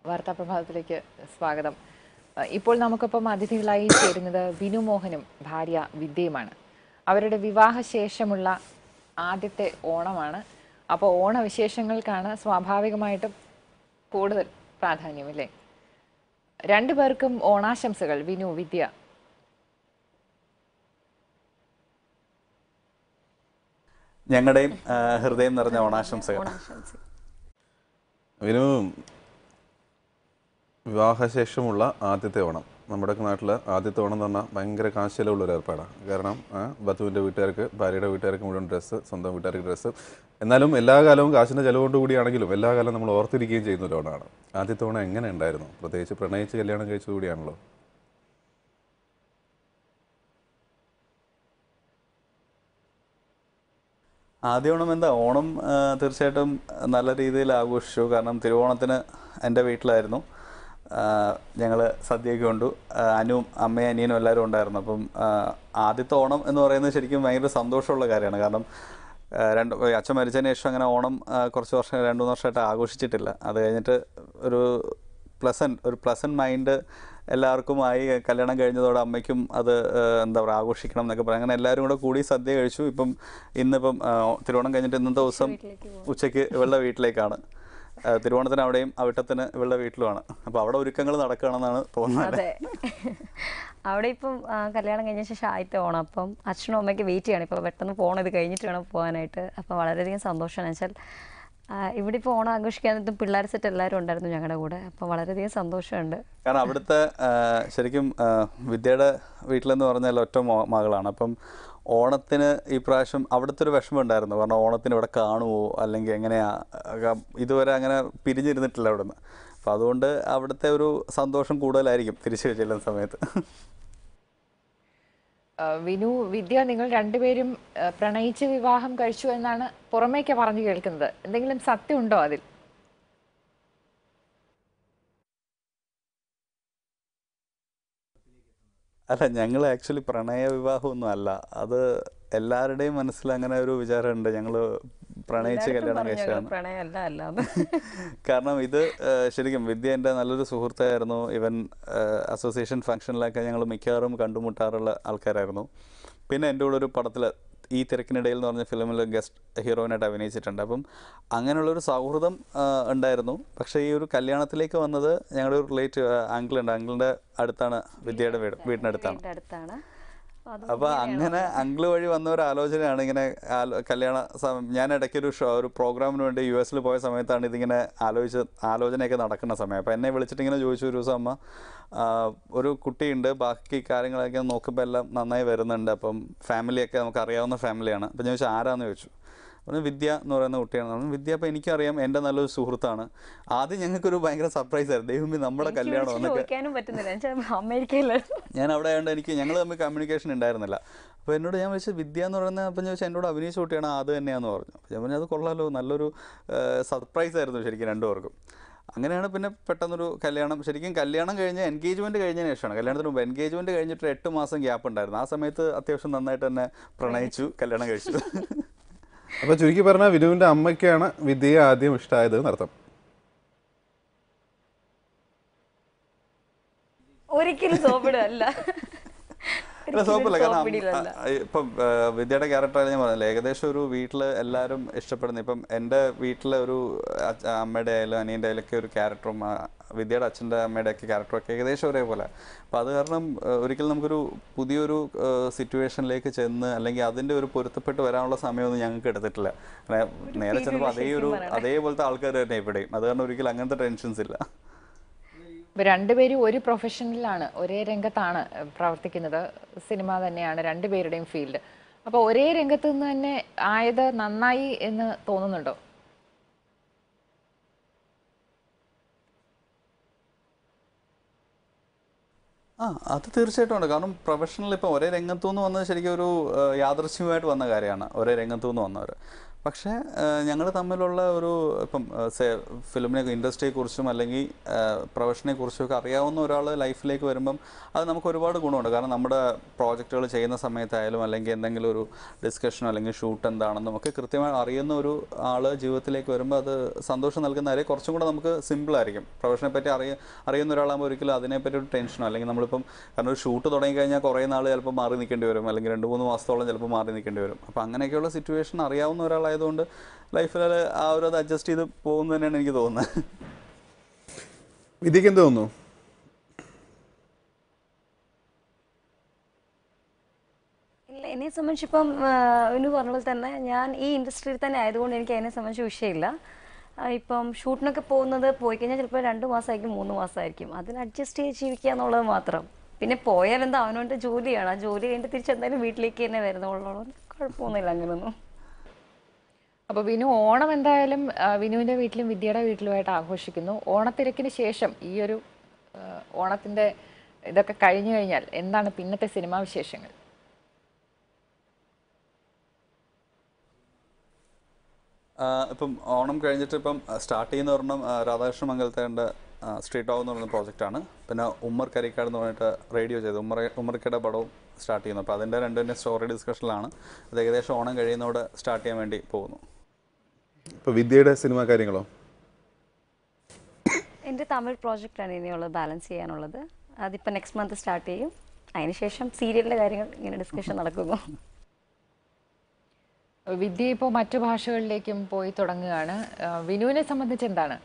വാർത്താ പ്രഭാതത്തിലേക്ക് സ്വാഗതം അഹ് ഇപ്പോൾ നമുക്കൊപ്പം അതിഥികളായി ചേരുന്നത് വിനു മോഹനും ഭാര്യ വിദ്യയുമാണ് അവരുടെ വിവാഹശേഷമുള്ള ആദ്യത്തെ ഓണമാണ് അപ്പോൾ ഓണവിശേഷങ്ങൾക്കാണ് സ്വാഭാവികമായിട്ടും കൂടുതൽ പ്രാധാന്യം അല്ലേ രണ്ടുപേർക്കും ഓണാശംസകൾ വിനു വിദ്യ ഞങ്ങളുടെയും ആ, ഹൃദയം നിറഞ്ഞ ഓണാശംസകൾ വിനു വിവാഹശേഷമുള്ള ആദ്യത്തെ ഓണം നമ്മുടെ നാട്ടിൽ ആദ്യത്തെ ഓണം എന്ന് പറഞ്ഞാൽ ഭയങ്കര കാശിലുള്ള ഒരു ഏർപ്പാടാണ് കാരണം ആ, വധുവിൻ്റെ വീട്ടുകാർക്ക് ഭാര്യയുടെ വീട്ടുകാർക്ക് മുഴുവൻ ഡ്രസ്സ് സ്വന്തം വീട്ടുകാർക്ക് ഡ്രസ്സ് എന്നാലും എല്ലാ കാലവും കാശിൻ്റെ ചിലവുകൊണ്ട് കൂടിയാണെങ്കിലും എല്ലാ കാലവും നമ്മൾ ഓർത്തിരിക്കുകയും ചെയ്യുന്ന ഒരു ഓണമാണ് ആദ്യത്തെ ഓണം എങ്ങനെ ഉണ്ടായിരുന്നു പ്രത്യേകിച്ച് പ്രണയിച്ച് കല്യാണം കഴിച്ചത് കൂടിയാണല്ലോ ആദ്യ ഓണം എന്താ ഓണം ആ, തീർച്ചയായിട്ടും നല്ല രീതിയിൽ ആഘോഷിച്ചു കാരണം തിരുവോണത്തിന് എൻ്റെ വീട്ടിലായിരുന്നു ഞങ്ങൾ സദ്യയൊക്കെ കൊണ്ടു ആ, അനുവും അമ്മയും അനിയനും എല്ലാവരും ഉണ്ടായിരുന്നു അപ്പം ആ, ആദ്യത്തെ ഓണം എന്ന് പറയുന്നത് ശരിക്കും ഭയങ്കര സന്തോഷമുള്ള കാര്യമാണ് കാരണം ആ, രണ്ട് അച്ഛൻ മരിച്ചതിന് ശേഷം അങ്ങനെ ഓണം ആ, കുറച്ച് വർഷം രണ്ട് മൂന്ന് വർഷമായിട്ട് ആഘോഷിച്ചിട്ടില്ല അത് കഴിഞ്ഞിട്ട് ഒരു പ്ലസൻറ്റ് ഒരു പ്ലസൻറ്റ് മൈൻഡ് എല്ലാവർക്കുമായി കല്യാണം കഴിഞ്ഞതോടെ അമ്മയ്ക്കും അത് ഏഹ്, എന്താ പറയുക ആഘോഷിക്കണം എന്നൊക്കെ പറയാം അങ്ങനെ എല്ലാവരും കൂടെ കൂടി സദ്യ കഴിച്ചു ഇപ്പം ഇന്നിപ്പം ആ, തിരുവോണം കഴിഞ്ഞിട്ട് ഇന്നത്തെ ദിവസം ഉച്ചയ്ക്ക് ഇവളുടെ വീട്ടിലേക്കാണ് ആ, തിരുവോണത്തിന് അവിടെയും അവിട്ടത്തിന് ഇവളുടെ വീട്ടിലുമാണ് അപ്പോൾ അവിടെ ഒരുക്കങ്ങൾ നടക്കുകയാണെന്നാണ് തോന്നുന്നത് അതെ അവിടെ ഇപ്പം ആ, കല്യാണം കഴിഞ്ഞ ശേഷം ആദ്യത്തെ ഓണം അപ്പം അച്ഛനും അമ്മയ്ക്ക് വെയിറ്റ് ചെയ്യണം ഇപ്പോൾ പെട്ടെന്ന് പോകണം ഇത് കഴിഞ്ഞിട്ട് വേണം പോകാനായിട്ട് അപ്പം വളരെയധികം സന്തോഷമാണ് വെച്ചാൽ ആ, ഇവിടെ ഇപ്പോൾ ഓണം ആഘോഷിക്കാനായിട്ടും പിള്ളേർ സെറ്റ് എല്ലാവരും ഉണ്ടായിരുന്നു ഞങ്ങളുടെ കൂടെ അപ്പം വളരെയധികം സന്തോഷമുണ്ട് കാരണം അവിടുത്തെ ആ, ശരിക്കും ആ, വിദ്യയുടെ വീട്ടിലെന്ന് പറഞ്ഞാൽ ഒറ്റ മോ- മകളാണ് അപ്പം ഓണത്തിന് ഈ പ്രാവശ്യം അവിടുത്തെ ഒരു വിഷമം ഉണ്ടായിരുന്നു കാരണം ഓണത്തിന് ഇവിടെ കാണുമോ അല്ലെങ്കിൽ എങ്ങനെയാ ആ, ഇതുവരെ അങ്ങനെ പിരിഞ്ഞിരുന്നിട്ടില്ല അവിടുന്ന് അപ്പം അതുകൊണ്ട് അവിടുത്തെ ഒരു സന്തോഷം കൂടുതലായിരിക്കും തിരിച്ചു ചെല്ലുന്ന സമയത്ത് അഹ് വിനു വിദ്യ നിങ്ങൾ രണ്ടുപേരും അഹ് പ്രണയിച്ച് വിവാഹം കഴിച്ചു എന്നാണ് പുറമേക്ക് പറഞ്ഞു കേൾക്കുന്നത് എന്തെങ്കിലും സത്യമുണ്ടോ അതിൽ അല്ല ഞങ്ങൾ ആക്ച്വലി പ്രണയ വിവാഹമൊന്നും അല്ല അത് എല്ലാവരുടെയും മനസ്സിൽ അങ്ങനെ ഒരു വിചാരമുണ്ട് ഞങ്ങൾ പ്രണയിച്ച് കല്യാണം കഴിച്ചതാണ് പ്രണയമല്ല അല്ലാതെ കാരണം ഇത് ഏഹ്, ശരിക്കും വിദ്യ എൻ്റെ നല്ലൊരു സുഹൃത്തായിരുന്നു ഇവൻ അസോസിയേഷൻ ഫംഗ്ഷനിലൊക്കെ ഞങ്ങൾ മിക്കവാറും കണ്ടുമുട്ടാറുള്ള ആൾക്കാരായിരുന്നു പിന്നെ എൻ്റെ കൂടെ ഒരു പടത്തിൽ ഈ തിരക്കിനിടയിൽ എന്ന് പറഞ്ഞ ഫിലിമിൽ ഗസ്റ്റ് ഹീറോയിനായിട്ട് അഭിനയിച്ചിട്ടുണ്ട് അപ്പം അങ്ങനെയുള്ളൊരു സൗഹൃദം ആ, ഉണ്ടായിരുന്നു പക്ഷേ ഈ ഒരു കല്യാണത്തിലേക്ക് വന്നത് ഞങ്ങളുടെ ഒരു റിലേറ്റീവ് അങ്കിൾ ഉണ്ട് അങ്കിളിൻ്റെ അടുത്താണ് വിദ്യയുടെ വീട് വീടിനടുത്താണ് എൻ്റെ അടുത്താണ് അപ്പം അത് അപ്പൊ അങ്ങനെ അങ്കിള് വഴി വന്ന ഒരു ആലോചനയാണ് ഇങ്ങനെ ആലോ- കല്യാണ സമയം ഞാൻ ഇടയ്ക്ക് ഒരു ഷോ ഒരു പ്രോഗ്രാമിന് വേണ്ടി യു എസിൽ പോയ സമയത്താണ് ഇതിങ്ങനെ ആലോചിച്ച് ആലോചനയൊക്കെ നടക്കുന്ന സമയം അപ്പം എന്നെ വിളിച്ചിട്ട് ഇങ്ങനെ ചോദിച്ചു ഒരു ദിവസം അമ്മ ആ, ഒരു കുട്ടിയുണ്ട് ബാക്കി കാര്യങ്ങളൊക്കെ നോക്കുമ്പോൾ എല്ലാം നന്നായി വരുന്നുണ്ട് അപ്പം ഫാമിലിയൊക്കെ നമുക്ക് അറിയാവുന്ന ഫാമിലിയാണ് അപ്പം ഞാൻ ചോദിച്ചു ആരാന്ന് ചോദിച്ചു പറഞ്ഞു വിദ്യ എന്ന് പറയുന്ന കുട്ടിയാണ് പറഞ്ഞു വിദ്യ അപ്പം എനിക്കറിയാം എൻ്റെ നല്ലൊരു സുഹൃത്താണ് ആദ്യം ഞങ്ങൾക്കൊരു ഭയങ്കര സർപ്രൈസ് ആയിരുന്നു ദൈവമേ നമ്മുടെ എനിക്ക് കല്യാണം വിളിച്ച് എന്നൊക്കെ ചോദിക്കാനും പറ്റുന്നില്ല എന്നുവെച്ചാൽ അമേരിക്കയിലായിരുന്നു ഞാൻ അവിടെ ആയതുകൊണ്ട് എനിക്ക് ഞങ്ങൾ തമ്മിൽ കമ്മ്യൂണിക്കേഷൻ ഉണ്ടായിരുന്നില്ല അപ്പോൾ എന്നോട് ഞാൻ വിളിച്ചത് വിദ്യ എന്ന് പറയുന്ന അപ്പം ചോദിച്ചാൽ എന്നോട് അഭിനയിച്ച കുട്ടിയാണ് അത് തന്നെയാന്ന് പറഞ്ഞു അപ്പോൾ ഞാൻ പറഞ്ഞു അത് കൊള്ളാലോ നല്ലൊരു സർപ്രൈസ് ആയിരുന്നു ശരിക്കും രണ്ടുപേർക്കും അങ്ങനെയാണ് പിന്നെ പെട്ടെന്നൊരു കല്യാണം ശരിക്കും കല്യാണം കഴിഞ്ഞ് എൻഗേജ്മെൻറ്റ് കഴിഞ്ഞതിന് ശേഷമാണ് കല്യാണത്തിന് മുമ്പ് എൻഗേജ്മെൻറ്റ് കഴിഞ്ഞിട്ട് ഒരു എട്ട് മാസം ഗ്യാപ്പ് ഉണ്ടായിരുന്നു ആ സമയത്ത് അത്യാവശ്യം നന്നായിട്ട് തന്നെ പ്രണയിച്ചു കല്യാണം കഴിച്ചു അപ്പോൾ ചുരുക്കി പറഞ്ഞാൽ വിനുവിൻ്റെ അമ്മയ്ക്കാണ് വിദ്യയെ ആദ്യം ഇഷ്ടമായത് എന്നർത്ഥം ഒരിക്കലും സോപ്പിടല്ല അല്ല സോപ്പില്ല കാരണം സോപ്പിടില്ലല്ല അ- അ- ഇപ്പം ആ, വിദ്യയുടെ ക്യാരക്ടറാണ് ഞാൻ പറഞ്ഞില്ല ഏകദേശം ഒരു വീട്ടിൽ എല്ലാവരും ഇഷ്ടപ്പെടുന്ന ഇപ്പം എൻ്റെ വീട്ടിലെ ഒരു അച്ഛ- അമ്മയുടെ ആയാലും അനിയൻ്റെ ആയാലൊക്കെ ഒരു ക്യാരക്ടറും ആ, വിദ്യയുടെ അച്ഛൻ്റെ അമ്മയുടെ ഒക്കെ ക്യാരക്ടറൊക്കെ ഏകദേശം ഒരേപോലെ അപ്പം അത് കാരണം ആ, ഒരിക്കലും നമുക്കൊരു പുതിയൊരു സിറ്റുവേഷനിലേക്ക് ചെന്ന് അല്ലെങ്കിൽ അതിൻ്റെ ഒരു പൊരുത്തപ്പെട്ട് വരാനുള്ള സമയമൊന്നും ഞങ്ങൾക്ക് എടുത്തിട്ടില്ല കാരണം നേരെ ചെന്നപ്പോൾ അതേ ഒരു അതേപോലത്തെ ആൾക്കാർ തന്നെ ഇവിടെയും അത് കാരണം ഒരിക്കലും അങ്ങനത്തെ ടെൻഷൻസ് ഇല്ല ഇപ്പൊ രണ്ടുപേരും ഒരു പ്രൊഫഷനിലാണ് ഒരേ രംഗത്താണ് അഹ് പ്രവർത്തിക്കുന്നത് സിനിമ തന്നെയാണ് രണ്ടുപേരുടെയും ഫീൽഡ് അപ്പൊ ഒരേ രംഗത്ത് നിന്ന് തന്നെ ആയത് നന്നായി എന്ന് തോന്നുന്നുണ്ടോ ആ അത് തീർച്ചയായിട്ടും ഉണ്ട് കാരണം പ്രൊഫഷണൽ ഇപ്പോൾ ഒരേ രംഗത്തു നിന്ന് വന്നത് ശരിക്കും ഒരു ആ, യാദൃശ്ചികമായിട്ട് വന്ന കാര്യമാണ് ഒരേ രംഗത്തു നിന്ന് വന്നവർ പക്ഷേ ഞങ്ങൾ തമ്മിലുള്ള ഒരു ഇപ്പം ഫിലിമിനെ ഇൻഡസ്ട്രിയെക്കുറിച്ചും അല്ലെങ്കിൽ പ്രൊഫഷനെ കുറിച്ചും ഒക്കെ അറിയാവുന്ന ഒരാൾ ലൈഫിലേക്ക് വരുമ്പം അത് നമുക്ക് ഒരുപാട് ഗുണമുണ്ട് കാരണം നമ്മുടെ പ്രോജക്റ്റുകൾ ചെയ്യുന്ന സമയത്തായാലും അല്ലെങ്കിൽ എന്തെങ്കിലും ഒരു ഡിസ്കഷനോ അല്ലെങ്കിൽ ഷൂട്ട് എന്താണെന്നും ഒക്കെ കൃത്യമായി അറിയുന്ന ഒരു ആൾ ജീവിതത്തിലേക്ക് വരുമ്പോൾ അത് സന്തോഷം നൽകുന്ന കാര്യം കുറച്ചും കൂടെ നമുക്ക് സിമ്പിൾ ആയിരിക്കും പ്രൊഫഷനെ പറ്റി അറിയ അറിയുന്ന ഒരാളാകുമ്പോൾ ഒരിക്കലും അതിനെപ്പറ്റി ഒരു ടെൻഷനോ അല്ലെങ്കിൽ നമ്മളിപ്പം കാരണം ഒരു ഷൂട്ട് തുടങ്ങി കഴിഞ്ഞാൽ കുറേ നാൾ ചിലപ്പോൾ മാറി നിൽക്കേണ്ടി വരും അല്ലെങ്കിൽ രണ്ട് മൂന്ന് മാസത്തോളം ചിലപ്പോൾ മാറി നിൽക്കേണ്ടി വരും അപ്പോൾ അങ്ങനെയൊക്കെയുള്ള സിറ്റുവേഷൻ അറിയാവുന്ന ഒരാളായതുകൊണ്ട് ലൈഫിൽ ആ ഒരു അത് അഡ്ജസ്റ്റ് ചെയ്ത് പോകുന്നു തന്നെയാണ് എനിക്ക് തോന്നുന്നത് വിധിക്ക് എന്ത് തോന്നുന്നു ഇല്ല എന്നെ സംബന്ധിച്ച് ഇപ്പം ഇന്ന് പറഞ്ഞ പോലെ തന്നെ ഞാൻ ഈ ഇൻഡസ്ട്രിയിൽ തന്നെ ആയതുകൊണ്ട് എനിക്ക് അതിനെ സംബന്ധിച്ച് വിഷയമില്ല ആ, ഇപ്പം ഷൂട്ടിനൊക്കെ പോകുന്നത് പോയി കഴിഞ്ഞാൽ ചിലപ്പോൾ രണ്ട് മാസമായിരിക്കും മൂന്ന് മാസമായിരിക്കും അതിന് അഡ്ജസ്റ്റ് ചെയ്ത് ജീവിക്കുക എന്നുള്ളത് മാത്രം പിന്നെ പോയാൽ എന്താ അവനവൻ്റെ ജോലിയാണ് ആ ജോലി കഴിഞ്ഞിട്ട് തിരിച്ചെന്തായാലും വീട്ടിലേക്ക് തന്നെ വരുന്നുള്ളൂ കുഴപ്പമൊന്നുമില്ല അങ്ങനെയൊന്നും അപ്പോൾ വിനു ഓണം എന്തായാലും ആ, വിനുവിൻ്റെ വീട്ടിലും വിദ്യയുടെ വീട്ടിലുമായിട്ട് ആഘോഷിക്കുന്നു ഓണത്തിരക്കിന് ശേഷം ഈ ഒരു ആ, ഓണത്തിൻ്റെ ഇതൊക്കെ കഴിഞ്ഞു കഴിഞ്ഞാൽ എന്താണ് പിന്നത്തെ സിനിമാ വിശേഷങ്ങൾ ആ, ഇപ്പം ഓണം കഴിഞ്ഞിട്ട് ഇപ്പം സ്റ്റാർട്ട് ചെയ്യുന്ന ഒരെണ്ണം ആ, രാധാകൃഷ്ണ മംഗലത്തേൻ്റെ സ്ട്രീറ്റ് ഡോഗ് എന്ന് പറയുന്ന പ്രോജക്റ്റാണ് പിന്നെ ഉമ്മർ കരിക്കാട് എന്ന് പറഞ്ഞിട്ട് റേഡിയോ ചെയ്തു ഉമ്മർ ഉമ്മർക്കയുടെ പടവും സ്റ്റാർട്ട് ചെയ്യുന്നു അപ്പോൾ അതിൻ്റെ രണ്ടിൻ്റെ സ്റ്റോറി ഡിസ്കഷനിലാണ് അത് ഏകദേശം ഓണം കഴിയുന്നതോടെ സ്റ്റാർട്ട് ചെയ്യാൻ വേണ്ടി പോകുന്നു ഇപ്പോൾ വിദ്യയുടെ സിനിമ കാര്യങ്ങളോ എൻ്റെ തമിഴ് പ്രോജക്റ്റാണ് ഇനിയുള്ളത് ബാലൻസ് ചെയ്യാനുള്ളത് അതിപ്പോൾ നെക്സ്റ്റ് മന്ത് സ്റ്റാർട്ട് ചെയ്യും അതിനുശേഷം സീരിയലിൻ്റെ കാര്യങ്ങൾ ഇങ്ങനെ ഡിസ്കഷൻ നടക്കുന്നു വിദ്യ ഇപ്പോൾ മറ്റു ഭാഷകളിലേക്കും പോയി തുടങ്ങുകയാണ് ആ, വിനുവിനെ സംബന്ധിച്ച് എന്താണ്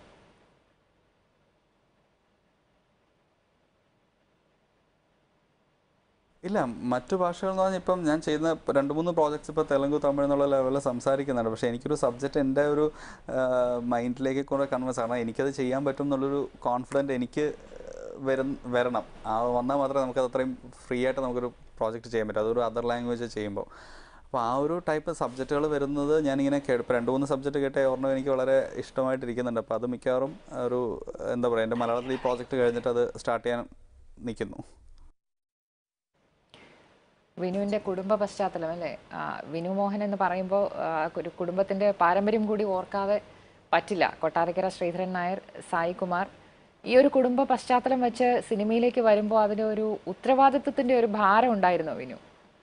ഇല്ല മറ്റു ഭാഷകൾ എന്ന് പറഞ്ഞാൽ ഇപ്പം ഞാൻ ചെയ്യുന്ന ഇപ്പം രണ്ട് മൂന്ന് പ്രോജക്ട്സ് ഇപ്പോൾ തെലുങ്ക് തമിഴ് എന്നുള്ള ലെവലിൽ സംസാരിക്കുന്നുണ്ട് പക്ഷേ എനിക്കൊരു സബ്ജക്റ്റ് എൻ്റെ ഒരു മൈൻഡിലേക്ക് കൂടെ കൺവേഴ്സ് കാരണം എനിക്കത് ചെയ്യാൻ പറ്റും എന്നുള്ളൊരു കോൺഫിഡൻറ്റ് എനിക്ക് വരും വരണം ആ വന്നാൽ മാത്രമേ നമുക്കത് അത്രയും ഫ്രീ ആയിട്ട് നമുക്കൊരു പ്രോജക്റ്റ് ചെയ്യാൻ പറ്റും അതൊരു അതർ ലാംഗ്വേജ് ചെയ്യുമ്പോൾ അപ്പോൾ ആ ഒരു ടൈപ്പ് സബ്ജക്റ്റുകൾ വരുന്നത് ഞാനിങ്ങനെ കേട്ട് ഇപ്പോൾ രണ്ട് മൂന്ന് സബ്ജക്റ്റ് കേട്ട ഓർമ്മ എനിക്ക് വളരെ ഇഷ്ടമായിട്ടിരിക്കുന്നുണ്ട് അപ്പോൾ അത് മിക്കവാറും ഒരു എന്താ പറയുക എൻ്റെ മലയാളത്തിൽ ഈ പ്രോജക്റ്റ് കഴിഞ്ഞിട്ട് അത് സ്റ്റാർട്ട് ചെയ്യാൻ നിൽക്കുന്നു വിനുവിൻ്റെ കുടുംബ പശ്ചാത്തലം അല്ലേ ആ, വിനു മോഹൻ എന്ന് പറയുമ്പോൾ ആ, ഒരു കുടുംബത്തിൻ്റെ പാരമ്പര്യം കൂടി ഓർക്കാതെ പറ്റില്ല കൊട്ടാരക്കര ശ്രീധരൻ നായർ സായി കുമാർ ഈ ഒരു കുടുംബ പശ്ചാത്തലം വെച്ച് സിനിമയിലേക്ക് വരുമ്പോൾ അതിന് ഒരു ഉത്തരവാദിത്വത്തിൻ്റെ ഒരു ഭാരം ഉണ്ടായിരുന്നു വിനു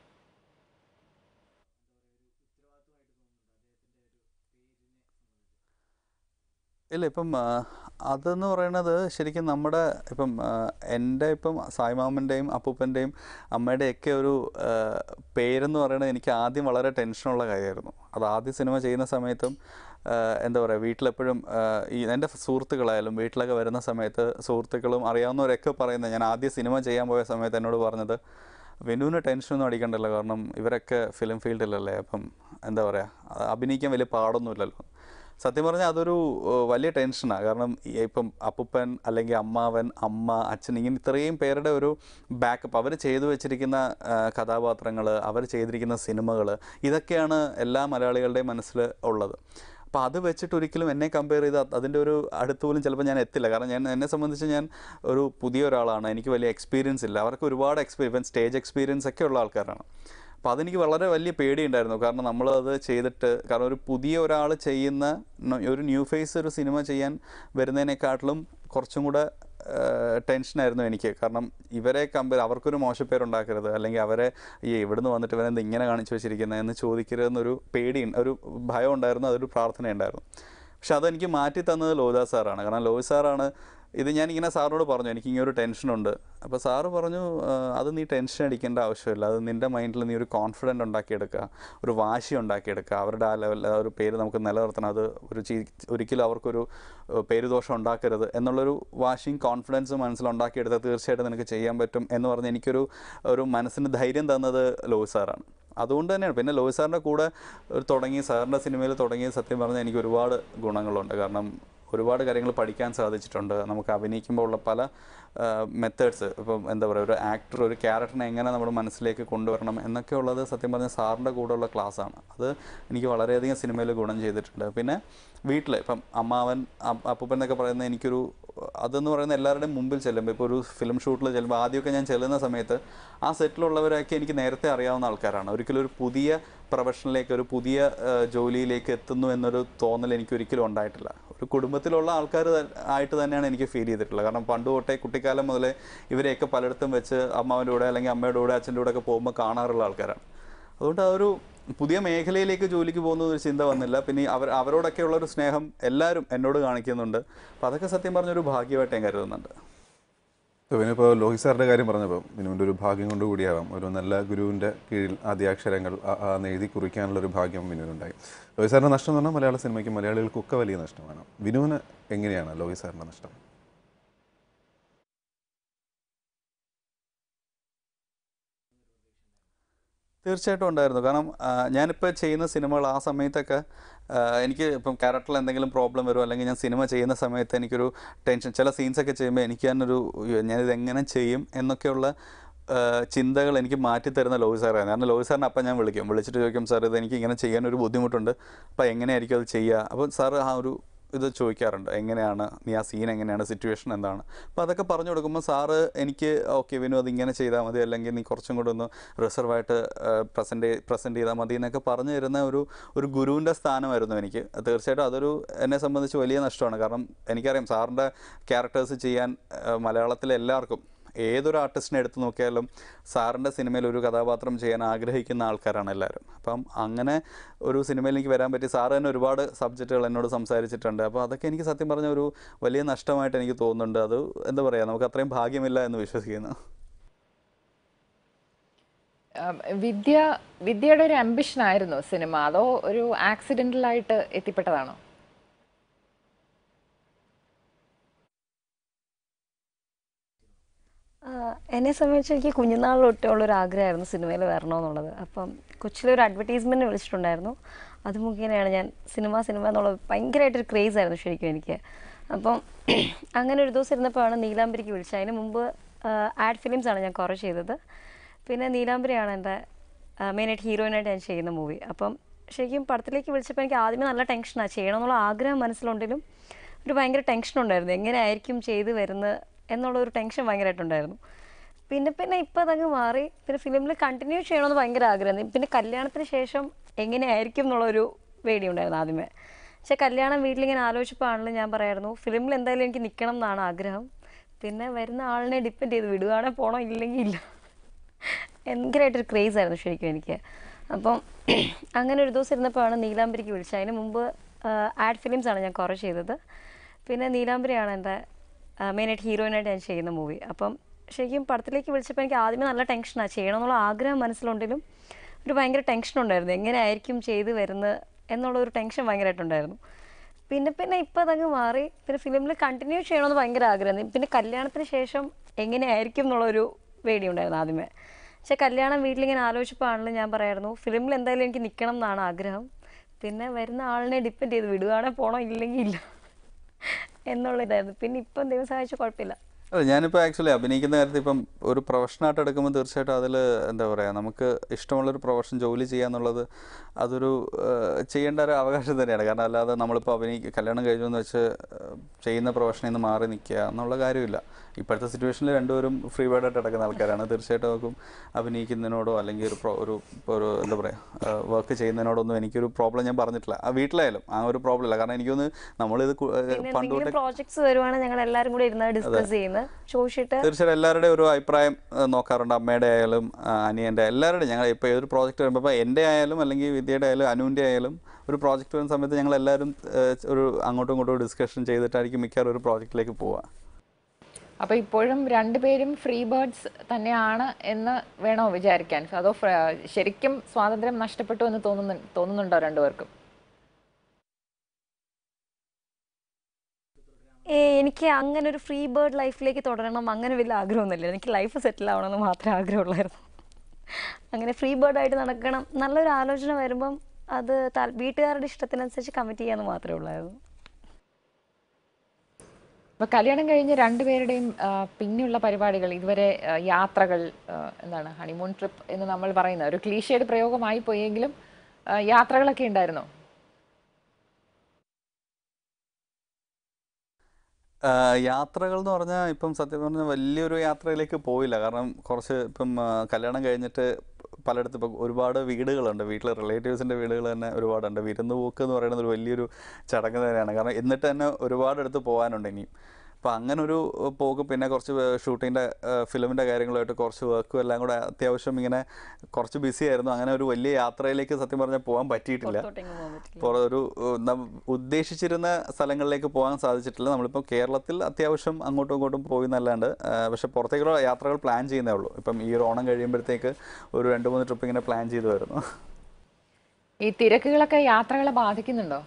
ഇല്ല ഇപ്പം ആ, അതെന്ന് പറയുന്നത് ശരിക്കും നമ്മുടെ ഇപ്പം ആ, എൻ്റെ ഇപ്പം സായ്മാമൻ്റെയും അപ്പൂപ്പൻ്റെയും അമ്മയുടെയൊക്കെ ഒരു ആ, പേരെന്ന് പറയുന്നത് എനിക്ക് ആദ്യം വളരെ ടെൻഷനുള്ള കാര്യമായിരുന്നു അത് ആദ്യ സിനിമ ചെയ്യുന്ന സമയത്തും ആ, എന്താ പറയുക വീട്ടിലെപ്പോഴും ആ, ഈ എൻ്റെ സുഹൃത്തുക്കളായാലും വീട്ടിലൊക്കെ വരുന്ന സമയത്ത് സുഹൃത്തുക്കളും അറിയാവുന്നവരൊക്കെ പറയുന്നത് ഞാൻ ആദ്യ സിനിമ ചെയ്യാൻ പോയ സമയത്ത് എന്നോട് പറഞ്ഞത് വിനുവിന് ടെൻഷനൊന്നും അടിക്കണ്ടല്ലോ കാരണം ഇവരൊക്കെ ഫിലിം ഫീൽഡിലല്ലേ അപ്പം എന്താ പറയുക അഭിനയിക്കാൻ വലിയ പാടൊന്നുമില്ലല്ലോ സത്യം പറഞ്ഞാൽ അതൊരു ഏഹ്, വലിയ ടെൻഷനാണ് കാരണം ഈ ഇപ്പം അപ്പൂപ്പൻ അല്ലെങ്കിൽ അമ്മാവൻ അമ്മ അച്ഛൻ ഇങ്ങനെ ഇത്രയും പേരുടെ ഒരു ബാക്കപ്പ് അവർ ചെയ്തു വെച്ചിരിക്കുന്ന കഥാപാത്രങ്ങൾ അവർ ചെയ്തിരിക്കുന്ന സിനിമകൾ ഇതൊക്കെയാണ് എല്ലാ മലയാളികളുടെയും മനസ്സിൽ ഉള്ളത് അപ്പോൾ അത് വെച്ചിട്ട് ഒരിക്കലും എന്നെ കമ്പയർ ചെയ്ത് അത് അതിൻ്റെ ഒരു അടുത്ത് പോലും ചിലപ്പോൾ ഞാൻ എത്തില്ല കാരണം ഞാൻ എന്നെ സംബന്ധിച്ച് ഞാൻ ഒരു പുതിയ ഒരാളാണ് എനിക്ക് വലിയ എക്സ്പീരിയൻസ് ഇല്ല അവർക്ക് ഒരുപാട് എക്സ്പീരിയൻസ് സ്റ്റേജ് എക്സ്പീരിയൻസ് ഒക്കെ ഉള്ള ആൾക്കാരാണ് അപ്പോൾ അതെനിക്ക് വളരെ വലിയ പേടിയുണ്ടായിരുന്നു കാരണം നമ്മളത് ചെയ്തിട്ട് കാരണം ഒരു പുതിയ ഒരാൾ ചെയ്യുന്ന ന- ഒരു ന്യൂ ഫേസ് ഒരു സിനിമ ചെയ്യാൻ വരുന്നതിനെക്കാട്ടിലും കുറച്ചും കൂടെ ടെൻഷനായിരുന്നു എനിക്ക് കാരണം ഇവരെ കമ്പയർ അവർക്കൊരു മോശപ്പേരുണ്ടാക്കരുത് അല്ലെങ്കിൽ അവരെ ഈ ഇവിടുന്ന് വന്നിട്ട് ഇവരെന്ത് ഇങ്ങനെ കാണിച്ചു വെച്ചിരിക്കുന്നത് എന്ന് ചോദിക്കരുതെന്നൊരു പേടി ഒരു ഭയം ഉണ്ടായിരുന്നു അതൊരു പ്രാർത്ഥനയുണ്ടായിരുന്നു പക്ഷെ അതെനിക്ക് മാറ്റി തന്നത് ലോഹിത സാറാണ് കാരണം ലോഹി സാറാണ് ഇത് ഞാൻ ഇങ്ങനെ സാറിനോട് പറഞ്ഞു എനിക്ക് ഇങ്ങനെ ഒരു ടെൻഷനുണ്ട് അപ്പോൾ സാറ് പറഞ്ഞു "ആ, അത് നീ ടെൻഷൻ അടിക്കേണ്ട ആവശ്യമില്ല അത് നിൻ്റെ മൈൻഡിൽ നീ ഒരു കോൺഫിഡൻ്റ് ഉണ്ടാക്കിയെടുക്കുക ഒരു വാശി ഉണ്ടാക്കിയെടുക്കുക അവരുടെ ആ ലെവലിൽ ആ ഒരു പേര് നമുക്ക് നിലനിർത്തണം അത് ഒരു ചീ- ഒരിക്കലും അവർക്കൊരു ഏഹ്, പേരുദോഷം ഉണ്ടാക്കരുത് എന്നുള്ളൊരു വാശിയും കോൺഫിഡൻസും മനസ്സിലുണ്ടാക്കിയെടുത്താൽ തീർച്ചയായിട്ടും നിനക്ക് ചെയ്യാൻ പറ്റും എന്ന് പറഞ്ഞ് എനിക്കൊരു ഒരു മനസ്സിന് ധൈര്യം തന്നത് ലോഹി സാറാണ് അതുകൊണ്ട് തന്നെയാണ് പിന്നെ ലോഹി സാറിൻ്റെ കൂടെ ഒരു തുടങ്ങി സാറിൻ്റെ സിനിമയിൽ തുടങ്ങിയ സത്യം പറഞ്ഞാൽ എനിക്ക് ഒരുപാട് ഗുണങ്ങളുണ്ട് കാരണം ഒരുപാട് കാര്യങ്ങൾ പഠിക്കാൻ സാധിച്ചിട്ടുണ്ട് നമുക്ക് അഭിനയിക്കുമ്പോൾ ഉള്ള പല മെത്തേഡ്സ് ഇപ്പം എന്താ പറയുക ഒരു ആക്ടർ ഒരു ക്യാരക്ടറിനെ എങ്ങനെ നമ്മുടെ മനസ്സിലേക്ക് കൊണ്ടുവരണം എന്നൊക്കെ ഉള്ളത് സത്യം പറഞ്ഞാൽ സാറിൻ്റെ കൂടെയുള്ള ക്ലാസ്സാണ് അത് എനിക്ക് വളരെയധികം സിനിമയിൽ ഗുണം ചെയ്തിട്ടുണ്ട് പിന്നെ വീട്ടിൽ ഇപ്പം അമ്മാവൻ അപ്പൂപ്പൻ എന്നൊക്കെ പറയുന്നത് എനിക്കൊരു അതെന്ന് പറയുന്ന എല്ലാവരുടെയും മുമ്പിൽ ചെല്ലുമ്പോൾ ഇപ്പോൾ ഒരു ഫിലിം ഷൂട്ടിൽ ചെല്ലുമ്പോൾ ആദ്യമൊക്കെ ഞാൻ ചെല്ലുന്ന സമയത്ത് ആ സെറ്റിലുള്ളവരൊക്കെ എനിക്ക് നേരത്തെ അറിയാവുന്ന ആൾക്കാരാണ് ഒരിക്കലും ഒരു പുതിയ പ്രൊഫഷനിലേക്ക് ഒരു പുതിയ ആ, ജോലിയിലേക്ക് എത്തുന്നു എന്നൊരു തോന്നൽ എനിക്ക് ഒരിക്കലും ഉണ്ടായിട്ടില്ല ഒരു കുടുംബത്തിലുള്ള ആൾക്കാർ ആയിട്ട് തന്നെയാണ് എനിക്ക് ഫീൽ ചെയ്തിട്ടുള്ളത് കാരണം പണ്ട് തൊട്ടേ കുട്ടിക്കാലം മുതലേ ഇവരെയൊക്കെ പലയിടത്തും വെച്ച് അമ്മാവൻ്റെ കൂടെ അല്ലെങ്കിൽ അമ്മയുടെ കൂടെ അച്ഛൻ്റെ കൂടെ ഒക്കെ പോകുമ്പോൾ കാണാറുള്ള ആൾക്കാരാണ് അതുകൊണ്ട് ആ ഒരു പുതിയ മേഖലയിലേക്ക് ജോലിക്ക് പോകുന്ന ഒരു ചിന്ത വന്നില്ല പിന്നെ ഈ അവർ അവരോടൊക്കെയുള്ള ഒരു സ്നേഹം എല്ലാവരും എന്നോട് കാണിക്കുന്നുണ്ട് അപ്പോൾ അതൊക്കെ സത്യം പറഞ്ഞൊരു ഭാഗ്യമായിട്ട് ഞാൻ കരുതുന്നുണ്ട് ഇപ്പോൾ ലോഹി സാറിൻ്റെ കാര്യം പറഞ്ഞപ്പോൾ വിനുവിൻ്റെ ഒരു ഭാഗ്യം കൊണ്ട് കൂടിയാവാം ഒരു നല്ല ഗുരുവിൻ്റെ കീഴിൽ ആദ്യാക്ഷരങ്ങൾ ആ- ആ എന്ന് എഴുതി കുറിക്കാനുള്ള ഒരു ഭാഗ്യം വിനുവിനുണ്ടായി ലോഹി സാറിൻ്റെ നഷ്ടം എന്ന് പറഞ്ഞാൽ മലയാള സിനിമയ്ക്ക് മലയാളികൾക്കൊക്കെ വലിയ നഷ്ടമാണ് വിനുവിന് എങ്ങനെയാണ് ലോഹി സാറിൻ്റെ നഷ്ടം തീർച്ചയായിട്ടും ഉണ്ടായിരുന്നു കാരണം ആ, ഞാനിപ്പോൾ ചെയ്യുന്ന സിനിമകൾ ആ സമയത്തൊക്കെ ആ, എനിക്ക് ഇപ്പം ക്യാരക്ടറിൽ എന്തെങ്കിലും പ്രോബ്ലം വരും അല്ലെങ്കിൽ ഞാൻ സിനിമ ചെയ്യുന്ന സമയത്ത് എനിക്കൊരു ടെൻഷൻ ചില സീൻസൊക്കെ ചെയ്യുമ്പോൾ എനിക്ക് തന്നെ ഒരു "ഉയ്യോ, ഞാനിത് എങ്ങനെ ചെയ്യും എന്നൊക്കെയുള്ള ആ, ചിന്തകൾ എനിക്ക് മാറ്റി തരുന്ന ലോഹി സാറാണ് കാരണം ലോഹി സാറിനെ അപ്പം ഞാൻ വിളിക്കും വിളിച്ചിട്ട് ചോദിക്കും സാർ ഇത് എനിക്ക് ഇങ്ങനെ ചെയ്യാൻ ഒരു ബുദ്ധിമുട്ടുണ്ട് അപ്പോൾ എങ്ങനെയായിരിക്കും അത് ചെയ്യുക അപ്പോൾ സാറ് ആ ഒരു ഇത് ചോദിക്കാറുണ്ട് എങ്ങനെയാണ് നീ ആ സീൻ എങ്ങനെയാണ് സിറ്റുവേഷൻ എന്താണ് അപ്പോൾ അതൊക്കെ പറഞ്ഞു കൊടുക്കുമ്പോൾ സാറ് എനിക്ക് ഓക്കെ വിനു അത് ഇങ്ങനെ ചെയ്താൽ മതി അല്ലെങ്കിൽ നീ കുറച്ചും കൂടെ ഒന്ന് റിസർവായിട്ട് പ്രസൻറ്റ് പ്രസൻറ്റ് ചെയ്താൽ മതി എന്നൊക്കെ പറഞ്ഞു തരുന്ന ഒരു ഒരു ഗുരുവിൻ്റെ സ്ഥാനമായിരുന്നു എനിക്ക് തീർച്ചയായിട്ടും അതൊരു എന്നെ സംബന്ധിച്ച് വലിയ നഷ്ടമാണ് കാരണം എനിക്കറിയാം സാറിൻ്റെ ക്യാരക്ടേഴ്സ് ചെയ്യാൻ ആ, മലയാളത്തിലെ എല്ലാവർക്കും ഏതൊരു ആർട്ടിസ്റ്റിനെ എടുത്തു നോക്കിയാലും സാറിൻ്റെ സിനിമയിൽ ഒരു കഥാപാത്രം ചെയ്യാൻ ആഗ്രഹിക്കുന്ന ആൾക്കാരാണ് എല്ലാവരും അപ്പം അങ്ങനെ ഒരു സിനിമയിൽ എനിക്ക് വരാൻ പറ്റി സാറ് തന്നെ ഒരുപാട് സബ്ജക്റ്റുകൾ എന്നോട് സംസാരിച്ചിട്ടുണ്ട് അപ്പോൾ അതൊക്കെ എനിക്ക് സത്യം പറഞ്ഞ ഒരു വലിയ നഷ്ടമായിട്ട് എനിക്ക് തോന്നുന്നുണ്ട് അത് എന്താ പറയുക നമുക്ക് അത്രയും ഭാഗ്യമില്ല എന്ന് വിശ്വസിക്കുന്നു ആം, വിദ്യ വിദ്യയുടെ ഒരു ambition ആയിരുന്നു സിനിമ അതോ ഒരു ആക്സിഡന്റലായിട്ട് എത്തിപ്പെട്ടതാണോ ആഹ് എന്നെ സംബന്ധിച്ച് എനിക്ക് കുഞ്ഞുനാൾ തൊട്ടുള്ള ഒരു ആഗ്രഹമായിരുന്നു സിനിമയിൽ വരണമെന്നുള്ളത് അപ്പം കൊച്ചിലൊരു അഡ്വർടൈസ്മെൻറ്റ് വിളിച്ചിട്ടുണ്ടായിരുന്നു അത് മുഖേനയാണ് ഞാൻ സിനിമ സിനിമ എന്നുള്ളത് ഭയങ്കരമായിട്ടൊരു ക്രേസ് ആയിരുന്നു ശരിക്കും എനിക്ക് അപ്പം അങ്ങനെ ഒരു ദിവസം ഇരുന്നപ്പോഴാണ് നീലാംബരിക്ക് വിളിച്ചത് അതിന് മുമ്പ് ആഡ് ഫിലിംസ് ആണ് ഞാൻ കുറേ ചെയ്തത് പിന്നെ നീലാംബരിയാണ് എൻ്റെ മെയിനായിട്ട് ഹീറോയിനായിട്ട് ഞാൻ ചെയ്യുന്ന മൂവി അപ്പം ശരിക്കും പടത്തിലേക്ക് വിളിച്ചപ്പോൾ എനിക്ക് ആദ്യമേ നല്ല ടെൻഷനാണ് ചെയ്യണമെന്നുള്ള ആഗ്രഹം മനസ്സിലുണ്ടെങ്കിലും ഒരു ഭയങ്കര ടെൻഷൻ ഉണ്ടായിരുന്നു എങ്ങനെയായിരിക്കും ചെയ്ത് വരുന്നത് എന്നുള്ള ഒരു ടെൻഷൻ ഭയങ്കരമായിട്ടുണ്ടായിരുന്നു പിന്നെ പിന്നെ ഇപ്പം അതങ്ങ് മാറി പിന്നെ ഫിലിമിൽ കണ്ടിന്യൂ ചെയ്യണമെന്ന് ഭയങ്കര ആഗ്രഹം പിന്നെ കല്യാണത്തിന് ശേഷം എങ്ങനെയായിരിക്കും എന്നുള്ളൊരു പേടിയുണ്ടായിരുന്നു ആദ്യമേ പക്ഷേ കല്യാണം വീട്ടിലിങ്ങനെ ആലോചിച്ചപ്പോഴാണല്ലോ ഞാൻ പറയായിരുന്നു ഫിലിമിൽ എന്തായാലും എനിക്ക് നിൽക്കണം എന്നാണ് ആഗ്രഹം പിന്നെ വരുന്ന ആളിനെ ഡിപ്പെൻഡ് ചെയ്ത് വിടുകയാണെങ്കിൽ പോകണോ ഇല്ലെങ്കിൽ ഇല്ല ഭയങ്കരമായിട്ടൊരു ക്രേസ് ആയിരുന്നു ശരിക്കും എനിക്ക് അപ്പം അങ്ങനെ ഒരു ദിവസം ഇരുന്നപ്പോഴാണ് നീലാംബരിക്ക് വിളിച്ചത് അതിന് മുമ്പ് ആഡ് ഫിലിംസ് ആണ് ഞാൻ കുറേ ചെയ്തത് പിന്നെ നീലാംബരിയാണ് എൻ്റെ മെയിനായിട്ട് ഹീറോയിനായിട്ട് ഞാൻ ചെയ്യുന്ന മൂവി അപ്പം ശരിക്കും പടത്തിലേക്ക് വിളിച്ചപ്പോൾ എനിക്ക് ആദ്യമേ നല്ല ടെൻഷനാണ് ചെയ്യണമെന്നുള്ള ആഗ്രഹം മനസ്സിലുണ്ടെങ്കിലും ഒരു ഭയങ്കര ടെൻഷൻ ഉണ്ടായിരുന്നു എങ്ങനെയായിരിക്കും ചെയ്ത് വരുന്നത് എന്നുള്ള ഒരു ടെൻഷൻ ഭയങ്കരമായിട്ടുണ്ടായിരുന്നു പിന്നെ പിന്നെ ഇപ്പം അതങ്ങ് മാറി പിന്നെ ഫിലിമിൽ കണ്ടിന്യൂ ചെയ്യണമെന്ന് ഭയങ്കര ആഗ്രഹം പിന്നെ കല്യാണത്തിന് ശേഷം എങ്ങനെയായിരിക്കും എന്നുള്ളൊരു പേടിയുണ്ടായിരുന്നു ആദ്യമേ പക്ഷേ കല്യാണം വീട്ടിലിങ്ങനെ ആലോചിച്ചപ്പോഴാണല്ലോ ഞാൻ പറയായിരുന്നു ഫിലിമിൽ എന്തായാലും എനിക്ക് നിൽക്കണം എന്നാണ് ആഗ്രഹം പിന്നെ വരുന്ന ആളിനെ ഡിപ്പെൻഡ് ചെയ്ത് വിടുകയാണെങ്കിൽ പോകണോ ഇല്ലെങ്കിൽ ഇല്ല എന്നുള്ള ഇതായിരുന്നു പിന്നെ ഇപ്പം ദൈവം സഹായിച്ച കുഴപ്പമില്ല അല്ല ഞാനിപ്പോൾ ആക്ച്വലി അഭിനയിക്കുന്ന കാര്യത്തിൽ ഇപ്പം ഒരു പ്രൊഫഷനായിട്ട് എടുക്കുമ്പോൾ തീർച്ചയായിട്ടും അതിൽ എന്താ പറയുക നമുക്ക് ഇഷ്ടമുള്ളൊരു പ്രൊഫഷൻ ജോലി ചെയ്യുക എന്നുള്ളത് അതൊരു ഏഹ്, ചെയ്യേണ്ട ഒരു അവകാശം തന്നെയാണ് കാരണം അല്ലാതെ നമ്മളിപ്പോൾ അഭിനയിക്കുക കല്യാണം കഴിഞ്ഞു എന്ന് വെച്ച് ഏഹ്, ചെയ്യുന്ന പ്രൊഫഷനിൽ നിന്ന് മാറി നിൽക്കുക എന്നുള്ള കാര്യമില്ല ഇപ്പോഴത്തെ സിറ്റുവേഷനിൽ രണ്ടുപേരും ഫ്രീ ബേർഡായിട്ട് നടക്കുന്ന ആൾക്കാരാണ് തീർച്ചയായിട്ടും അവർക്കും അഭിനയിക്കുന്നതിനോടോ അല്ലെങ്കിൽ ഒരു pro- ഒരു ഇപ്പോൾ ഒരു എന്താ പറയുക വർക്ക് ചെയ്യുന്നതിനോടൊന്നും എനിക്കൊരു പ്രോബ്ലം ഞാൻ പറഞ്ഞിട്ടില്ല ആ വീട്ടിലായാലും ആ ഒരു പ്രോബ്ലം ഇല്ല കാരണം എനിക്കൊന്ന് നമ്മളിത് കു- ഏഹ്, പിന്നെ പണ്ട് എന്തെങ്കിലും തൊട്ടേ പ്രോജക്ട്സ് വരുവാണെങ്കിൽ ഞങ്ങൾ എല്ലാവരും കൂടി ഇരുന്ന് ഡിസ്കസ് ചെയ്യുന്നത് ചോദിച്ചിട്ട് തീർച്ചയായും എല്ലാവരുടെയും ഒരു അഭിപ്രായം ഏഹ്, നോക്കാറുണ്ട് അമ്മയുടെ ആയാലും ആ, അനിയൻ്റെ എല്ലാവരുടെയും ഞങ്ങൾ ഇപ്പോൾ ഏതൊരു പ്രോജക്റ്റ് വരുമ്പോൾ ഇപ്പോൾ എൻ്റെ ആയാലും അല്ലെങ്കിൽ വിദ്യയുടെ ആയാലും അനുവിൻ്റെ ആയാലും ഒരു പ്രോജക്റ്റ് വരുന്ന സമയത്ത് ഞങ്ങൾ എല്ലാവരും ഏഹ്, ഒരു അങ്ങോട്ടും ഇങ്ങോട്ടും ഡിസ്കഷൻ ചെയ്തിട്ടായിരിക്കും മിക്കവാറും ഒരു പ്രോജക്റ്റിലേക്ക് പോവുക അപ്പൊ ഇപ്പോഴും രണ്ടുപേരും ഫ്രീ ബേർഡ്സ് തന്നെയാണ് എന്ന് വേണോ വിചാരിക്കാൻ അതോ ഫ്ര- ശരിക്കും സ്വാതന്ത്ര്യം നഷ്ടപ്പെട്ടു എന്ന് തോന്നുന്നു തോന്നുന്നുണ്ടോ രണ്ടുപേർക്കും ഏ എനിക്ക് അങ്ങനെ ഒരു ഫ്രീ ബേർഡ് ലൈഫിലേക്ക് തുടരണം അങ്ങനെ വലിയ ആഗ്രഹമൊന്നുമില്ല എനിക്ക് ലൈഫ് സെറ്റിൽ ആവണമെന്ന് മാത്രമേ ആഗ്രഹമുള്ളായിരുന്നു അങ്ങനെ ഫ്രീ ബേർഡായിട്ട് നടക്കണം നല്ലൊരു ആലോചന വരുമ്പം അത് താൽ- വീട്ടുകാരുടെ ഇഷ്ടത്തിനനുസരിച്ച് കമ്മിറ്റ് ചെയ്യാന്ന് മാത്രമേ ഉള്ളായിരുന്നു അപ്പൊ കല്യാണം കഴിഞ്ഞ് രണ്ടുപേരുടെയും ആ, പിന്നെയുള്ള പരിപാടികൾ ഇതുവരെ ആ, യാത്രകൾ ആ, എന്താണ് ഹണിമൂൺ ട്രിപ്പ് എന്ന് നമ്മൾ പറയുന്ന ഒരു ക്ലീഷയുടെ പ്രയോഗമായി പോയെങ്കിലും ആ, യാത്രകളൊക്കെ ഉണ്ടായിരുന്നോ ആ, യാത്രകൾ എന്ന് പറഞ്ഞാൽ ഇപ്പം സത്യം പറഞ്ഞാൽ വലിയൊരു യാത്രയിലേക്ക് പോയില്ല കാരണം കുറച്ച് ഇപ്പം ആ, കല്യാണം കഴിഞ്ഞിട്ട് പലയിടത്തും ഇപ്പം ഒരുപാട് വീടുകളുണ്ട് വീട്ടിൽ റിലേറ്റീവ്സിൻ്റെ വീടുകൾ തന്നെ ഒരുപാടുണ്ട് വിരുന്ന് പോക്ക് എന്ന് പറയുന്നത് ഒരു വലിയൊരു ചടങ്ങ് തന്നെയാണ് കാരണം എന്നിട്ട് തന്നെ ഒരുപാടടുത്ത് പോകാനുണ്ട് ഇനിയും അപ്പോൾ അങ്ങനെ ഒരു പോക്ക് പിന്നെ കുറച്ച് ഷൂട്ടിങ്ങിൻ്റെ ഫിലിമിൻ്റെ കാര്യങ്ങളുമായിട്ട് കുറച്ച് വർക്കും എല്ലാം കൂടെ അത്യാവശ്യം ഇങ്ങനെ കുറച്ച് ബിസി ആയിരുന്നു അങ്ങനെ ഒരു വലിയ യാത്രയിലേക്ക് സത്യം പറഞ്ഞാൽ പോകാൻ പറ്റിയിട്ടില്ല പുറത്തോട്ടെങ്ങും പോകാൻ പറ്റില്ല പുറ ഒരു ഏഹ്, നം- ഉദ്ദേശിച്ചിരുന്ന സ്ഥലങ്ങളിലേക്ക് പോകാൻ സാധിച്ചിട്ടില്ല നമ്മളിപ്പോൾ കേരളത്തിൽ അത്യാവശ്യം അങ്ങോട്ടും ഇങ്ങോട്ടും പോയി എന്നല്ലാണ്ട് ഏഹ്, പക്ഷേ പുറത്തേക്കുള്ള യാത്രകൾ പ്ലാൻ ചെയ്യുന്നേ ഉള്ളൂ ഇപ്പം ഈ ഒരു ഓണം കഴിയുമ്പോഴത്തേക്ക് ഒരു രണ്ട് മൂന്ന് ട്രിപ്പ് ഇങ്ങനെ പ്ലാൻ ചെയ്തു വരുന്നു ഈ തിരക്കുകളൊക്കെ യാത്രകളെ ബാധിക്കുന്നുണ്ടോ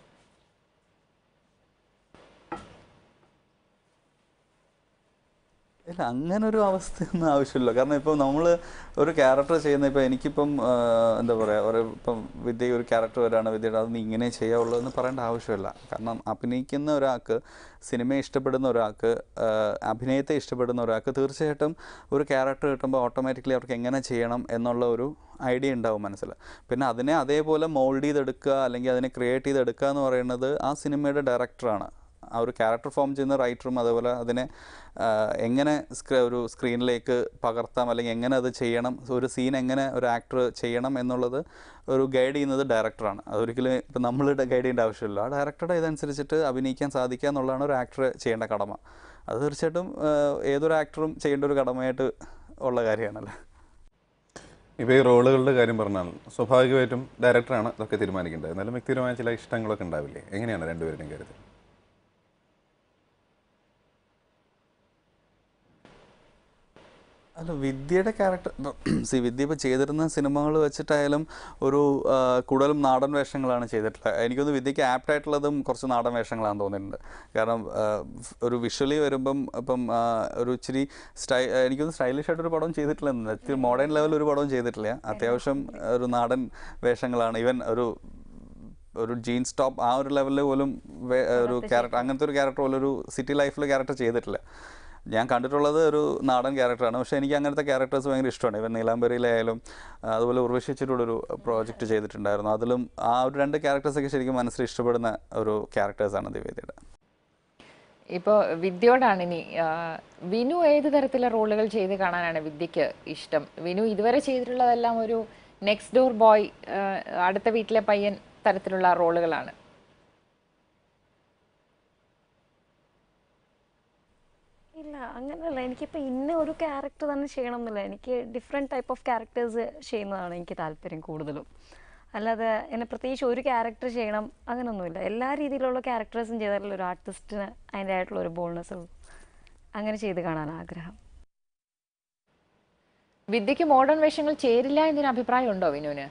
ഇല്ല അങ്ങനെ ഒരു അവസ്ഥയൊന്നും ആവശ്യമില്ല കാരണം ഇപ്പം നമ്മൾ ഒരു ക്യാരക്ടർ ചെയ്യുന്ന ഇപ്പം എനിക്കിപ്പം ആ, എന്താ പറയുക ഒരു ഇപ്പം വിദ്യ ഒരു ക്യാരക്ടർ വരാണ് വിദ്യയുടെ അത് നീ ഇങ്ങനെ ചെയ്യാവുള്ളൂ എന്ന് പറയേണ്ട ആവശ്യമില്ല കാരണം അഭിനയിക്കുന്ന ഒരാൾക്ക് സിനിമയെ ഇഷ്ടപ്പെടുന്ന ഒരാൾക്ക് ആ, അഭിനയത്തെ ഇഷ്ടപ്പെടുന്ന ഒരാൾക്ക് തീർച്ചയായിട്ടും ഒരു ക്യാരക്ടർ കിട്ടുമ്പോൾ ഓട്ടോമാറ്റിക്കലി അവർക്ക് എങ്ങനെ ചെയ്യണം എന്നുള്ള ഒരു ഐഡിയ ഉണ്ടാവും മനസ്സിൽ പിന്നെ അതിനെ അതേപോലെ മോൾഡ് ചെയ്തെടുക്കുക അല്ലെങ്കിൽ അതിനെ ക്രിയേറ്റ് ചെയ്തെടുക്കുക എന്ന് പറയുന്നത് ആ സിനിമയുടെ ഡയറക്ടറാണ് ആ ഒരു ക്യാരക്ടർ ഫോം ചെയ്യുന്ന റൈറ്ററും അതേപോലെ അതിനെ ആ, എങ്ങനെ സ്ക്ര ഒരു സ്ക്രീനിലേക്ക് പകർത്താം അല്ലെങ്കിൽ എങ്ങനെ അത് ചെയ്യണം ഒരു സീൻ എങ്ങനെ ഒരു ആക്ടർ ചെയ്യണം എന്നുള്ളത് ഒരു ഗൈഡ് ചെയ്യുന്നത് ഡയറക്ടറാണ് അതൊരിക്കലും ഇപ്പം നമ്മൾ ഗൈഡ് ചെയ്യേണ്ട ആവശ്യമില്ല ആ ഡയറക്ടറുടെ ഇതനുസരിച്ചിട്ട് അഭിനയിക്കാൻ സാധിക്കുക എന്നുള്ളതാണ് ഒരു ആക്ടർ ചെയ്യേണ്ട കടമ അത് തീർച്ചയായിട്ടും ആ, ഏതൊരു ആക്ടറും ചെയ്യേണ്ട ഒരു കടമയായിട്ട് ഉള്ള കാര്യമാണല്ലോ ഇപ്പോൾ ഈ റോളുകളുടെ കാര്യം പറഞ്ഞാൽ സ്വാഭാവികമായിട്ടും ഡയറക്ടറാണ് ഇതൊക്കെ തീരുമാനിക്കേണ്ടത് എന്നാലും വ്യക്തിപരമായ ചില ഇഷ്ടങ്ങളൊക്കെ ഉണ്ടാവില്ലേ എങ്ങനെയാണ് രണ്ടുപേരുടെയും കാര്യത്തിൽ അല്ല വിദ്യയുടെ ക്യാരക്ടർ സി വിദ്യ ഇപ്പോൾ ചെയ്തിരുന്ന സിനിമകൾ വെച്ചിട്ടായാലും ഒരു ആ, കൂടുതലും നാടൻ വേഷങ്ങളാണ് ചെയ്തിട്ടുള്ളത് എനിക്കൊന്ന് വിദ്യയ്ക്ക് ആപ്റ്റ് ആയിട്ടുള്ളതും കുറച്ച് നാടൻ വേഷങ്ങളാണെന്ന് തോന്നിയിട്ടുണ്ട് കാരണം ആ, ഒരു വിഷ്വലി വരുമ്പം ഇപ്പം ആ, ഒരു ഇച്ചിരി സ്റ്റൈ എനിക്കൊന്ന് സ്റ്റൈലിഷ് ആയിട്ടൊരു പടം ചെയ്തിട്ടില്ല ഇത്തിരി മോഡേൺ ലെവൽ ഒരു പടവും ചെയ്തിട്ടില്ല അത്യാവശ്യം ഒരു നാടൻ വേഷങ്ങളാണ് ഈവൻ ഒരു ഒരു ജീൻസ് ടോപ്പ് ആ ഒരു ലെവലിൽ പോലും വേ- ഒരു ക്യാരക്ടർ അങ്ങനത്തെ ഒരു ക്യാരക്ടർ പോലും ഒരു സിറ്റി ലൈഫിൽ ക്യാരക്ടർ ചെയ്തിട്ടില്ല ഞാൻ കണ്ടിട്ടുള്ളത് ഒരു നാടൻ ക്യാരക്ടറാണ് പക്ഷേ എനിക്ക് അങ്ങനത്തെ ക്യാരക്ടേഴ്സ് ഭയങ്കര ഇഷ്ടമാണ് ഇവൻ നീലാംബരിയിലായാലും ആ, അതുപോലെ ഉർവശിച്ചിട്ടുള്ളൊരു പ്രോജക്റ്റ് ചെയ്തിട്ടുണ്ടായിരുന്നു അതിലും ആ ഒരു രണ്ട് ക്യാരക്ടേഴ്സൊക്കെ ശരിക്കും മനസ്സിൽ ഇഷ്ടപ്പെടുന്ന ഒരു ക്യാരക്ടേഴ്സാണ് ദിവ്യതയുടെ ഇപ്പോൾ വിദ്യയോടാണ് ഇനി ആ, വിനു ഏത് തരത്തിലുള്ള റോളുകൾ ചെയ്ത് കാണാനാണ് വിദ്യക്ക് ഇഷ്ടം വിനു ഇതുവരെ ചെയ്തിട്ടുള്ളതെല്ലാം ഒരു നെക്സ്റ്റ് ഡോർ ബോയ് അടുത്ത വീട്ടിലെ പയ്യൻ തരത്തിലുള്ള റോളുകളാണ് ഇല്ല അങ്ങനെയല്ല എനിക്കിപ്പോൾ ഇന്ന ഒരു ക്യാരക്ടർ തന്നെ ചെയ്യണം എന്നില്ല എനിക്ക് ഡിഫറെൻറ്റ് ടൈപ്പ് ഓഫ് ക്യാരക്ടേഴ്സ് ചെയ്യുന്നതാണ് എനിക്ക് താല്പര്യം കൂടുതലും അല്ലാതെ എന്നെ പ്രത്യേകിച്ച് ഒരു ക്യാരക്ടർ ചെയ്യണം അങ്ങനെയൊന്നുമില്ല എല്ലാ രീതിയിലുള്ള ക്യാരക്ടേഴ്സും ചെയ്താലുള്ള ഒരു ആർട്ടിസ്റ്റിന് അതിൻ്റെ ആയിട്ടുള്ള ഒരു ബോൾനെസ് അങ്ങനെ ചെയ്ത് കാണാൻ ആഗ്രഹം വിദ്യക്ക് മോഡേൺ വേഷങ്ങൾ ചേരില്ല എന്നൊരു അഭിപ്രായം ഉണ്ടോ വിനുവിന്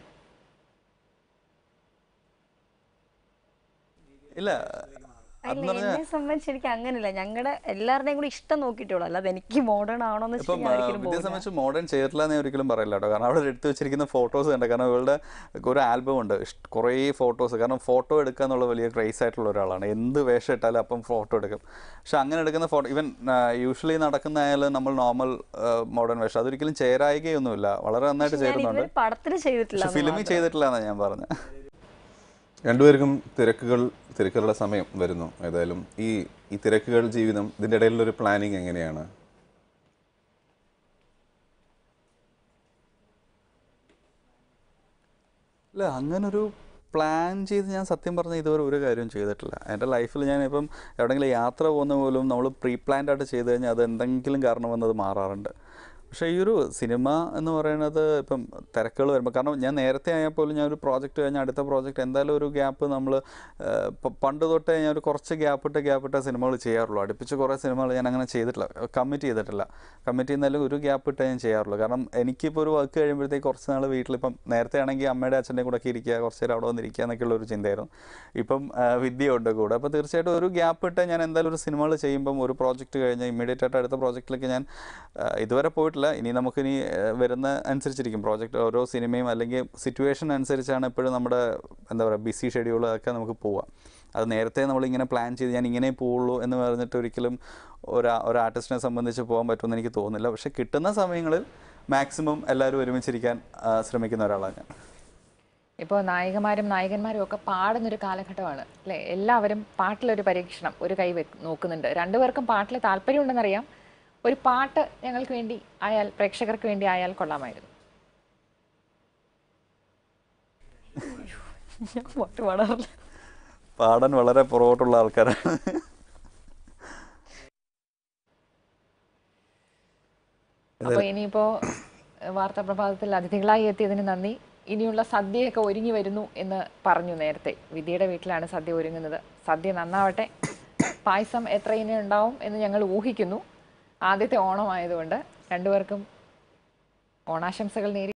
ഇല്ല അല്ല അതെന്ന് പറഞ്ഞാൽ എന്നെ സംബന്ധിച്ച് എനിക്ക് അങ്ങനെയില്ല ഞങ്ങളുടെ എല്ലാവരുടെയും കൂടി ഇഷ്ടം നോക്കിയിട്ടുള്ളൂ അല്ലാതെ എനിക്ക് മോഡേൺ ആണോന്ന് ഇപ്പം വെച്ചാൽ ഞാൻ ഒരിക്കലും വിദ്യയെ പോകില്ല സംബന്ധിച്ച് മോഡേൺ ചേരില്ല എന്ന് ഞാൻ ഒരിക്കലും പറയില്ല കേട്ടോ കാരണം അവിടെ എടുത്തു വെച്ചിരിക്കുന്ന ഫോട്ടോസ് ഉണ്ട് കാരണം ഇവളുടെ ഒരു ആൽബം ഉണ്ട് ഇഷ്- കുറേ ഫോട്ടോസ് കാരണം ഫോട്ടോ എടുക്കുക എന്നുള്ള വലിയ ക്രേസ് ആയിട്ടുള്ള ഒരാളാണ് എന്ത് വേഷം ഇട്ടാലും അപ്പം ഫോട്ടോ എടുക്കും പക്ഷെ അങ്ങനെ എടുക്കുന്ന ഫോട്ടോ ഇവൻ യൂഷ്വലി നടക്കുന്നതായാലും നമ്മൾ നോർമൽ മോഡേൺ വേഷം അതൊരിക്കലും ചേരായികയൊന്നുമില്ല വളരെ നന്നായിട്ട് ഞാൻ ചേരുന്നുണ്ട് ഇതുവരെ പടത്തിൽ ചെയ്തിട്ടില്ല പക്ഷെ ഫിലിമിൽ ചെയ്തിട്ടില്ല എന്നാണ് ഞാൻ പറഞ്ഞത് രണ്ടുപേർക്കും തിരക്കുകൾ തിരക്കുകളുടെ സമയം വരുന്നു ഏതായാലും ഈ ഈ തിരക്കുകൾ ജീവിതം ഇതിൻ്റെ ഇടയിലുള്ള ഒരു പ്ലാനിങ് എങ്ങനെയാണ് ഇല്ല അങ്ങനൊരു പ്ലാൻ ചെയ്ത് ഞാൻ സത്യം പറഞ്ഞാൽ ഇതുവരെ ഒരു കാര്യവും ചെയ്തിട്ടില്ല എൻ്റെ ലൈഫിൽ ഞാൻ ഇപ്പം എവിടെയെങ്കിലും യാത്ര പോകുന്ന പോലും നമ്മൾ പ്രീ പ്ലാൻഡ് ആയിട്ട് ചെയ്ത് കഴിഞ്ഞാൽ അത് എന്തെങ്കിലും കാരണം വന്നത് മാറാറുണ്ട് പക്ഷേ ഈ ഒരു സിനിമ എന്ന് പറയുന്നത് ഇപ്പം തിരക്കുകൾ വരുമ്പോൾ കാരണം ഞാൻ നേരത്തെ ആയാൽ പോലും ഞാൻ ഒരു പ്രോജക്റ്റ് കഴിഞ്ഞാൽ അടുത്ത പ്രോജക്റ്റ് എന്തായാലും ഒരു ഗ്യാപ്പ് നമ്മൾ പണ്ട് തൊട്ടേ ഞാൻ ഒരു കുറച്ച് ഗ്യാപ്പ് ഇട്ട് ഗ്യാപ്പ് ഇട്ട സിനിമകൾ ചെയ്യാറുള്ളൂ അടുപ്പിച്ച് കുറേ സിനിമകൾ ഞാൻ അങ്ങനെ ചെയ്തിട്ടില്ല കമ്മിറ്റ് ചെയ്തിട്ടില്ല കമ്മിറ്റ് ചെയ്യുന്നാലും ഒരു ഗ്യാപ്പ് ഇട്ടേ ഞാൻ ചെയ്യാറുള്ളൂ കാരണം എനിക്കിപ്പോൾ ഒരു വർക്ക് കഴിയുമ്പോഴത്തേക്ക് കുറച്ച് നാൾ വീട്ടിലിപ്പം നേരത്തെ ആണെങ്കിൽ അമ്മയുടെ അച്ഛൻ്റെ കൂടെ ഒക്കെ ഇരിക്കുക കുറച്ച് നേരം അവിടെ വന്നിരിക്കുക എന്നൊക്കെയുള്ള ഒരു ചിന്തയായിരുന്നു ഇപ്പം ആ, വിദ്യയുണ്ട് കൂടെ അപ്പോൾ തീർച്ചയായിട്ടും ഒരു ഗ്യാപ്പ് ഇട്ട് ഞാൻ എന്തായാലും ഒരു സിനിമകൾ ചെയ്യുമ്പം ഒരു പ്രോജക്റ്റ് കഴിഞ്ഞ് ഇമ്മീഡിയറ്റ് ആയിട്ട് അടുത്ത പ്രോജക്റ്റിലേക്ക് ഞാൻ ആ, ഇതുവരെ പോയിട്ടില്ല ഇനി നമുക്കിനി ആ, വരുന്ന അനുസരിച്ചിരിക്കും പ്രോജക്റ്റ് ഓരോ സിനിമയും അല്ലെങ്കിൽ സിറ്റുവേഷൻ അനുസരിച്ചാണ് എപ്പോഴും നമ്മുടെ എന്താ പറയുക ബിസി ഷെഡ്യൂൾ ഒക്കെ നമുക്ക് പോവാം അത് നേരത്തെ നമ്മളിങ്ങനെ പ്ലാൻ ചെയ്ത് ഞാൻ ഇങ്ങനെ പോവുള്ളൂ എന്ന് പറഞ്ഞിട്ട് ഒരിക്കലും ഒരു ഒരു ആർട്ടിസ്റ്റിനെ സംബന്ധിച്ച് പോകാൻ പറ്റുമെന്ന് എനിക്ക് തോന്നുന്നില്ല പക്ഷെ കിട്ടുന്ന സമയങ്ങളിൽ മാക്സിമം എല്ലാവരും ഒരുമിച്ചിരിക്കാൻ ആ, ശ്രമിക്കുന്ന ഒരാളാണ് ഞാൻ ഇപ്പോൾ നായികമാരും നായകന്മാരും ഒക്കെ പാടുന്നൊരു കാലഘട്ടമാണ് അല്ലേ എല്ലാവരും പാട്ടിലൊരു പരീക്ഷണം ഒരു കൈ വെക്ക് നോക്കുന്നുണ്ട് രണ്ടുപേർക്കും പാട്ടിൽ താല്പര്യമുണ്ടെന്നറിയാം ഒരു പാട്ട് ഞങ്ങൾക്ക് വേണ്ടി ആയാൽ പ്രേക്ഷകർക്ക് വേണ്ടി ആയാൽ കൊള്ളാമായിരുന്നു ഞാൻ പാട്ട് പാടാറില്ല പാടാൻ വളരെ പുറകോട്ടുള്ള ആൾക്കാരാണ് അപ്പോൾ ഇനിയിപ്പോൾ വാർത്താ പ്രഭാതത്തിൽ അതിഥികളായി എത്തിയതിന് നന്ദി ഇനിയുള്ള സദ്യയൊക്കെ ഒരുങ്ങി വരുന്നു എന്ന് പറഞ്ഞു നേരത്തെ വിദ്യയുടെ വീട്ടിലാണ് സദ്യ ഒരുങ്ങുന്നത് സദ്യ നന്നാവട്ടെ പായസം എത്ര ഇനി ഉണ്ടാവും എന്ന് ഞങ്ങൾ ഊഹിക്കുന്നു ആദ്യത്തെ ഓണമായതുകൊണ്ട് രണ്ടുപേർക്കും ഓണാശംസകൾ നേരി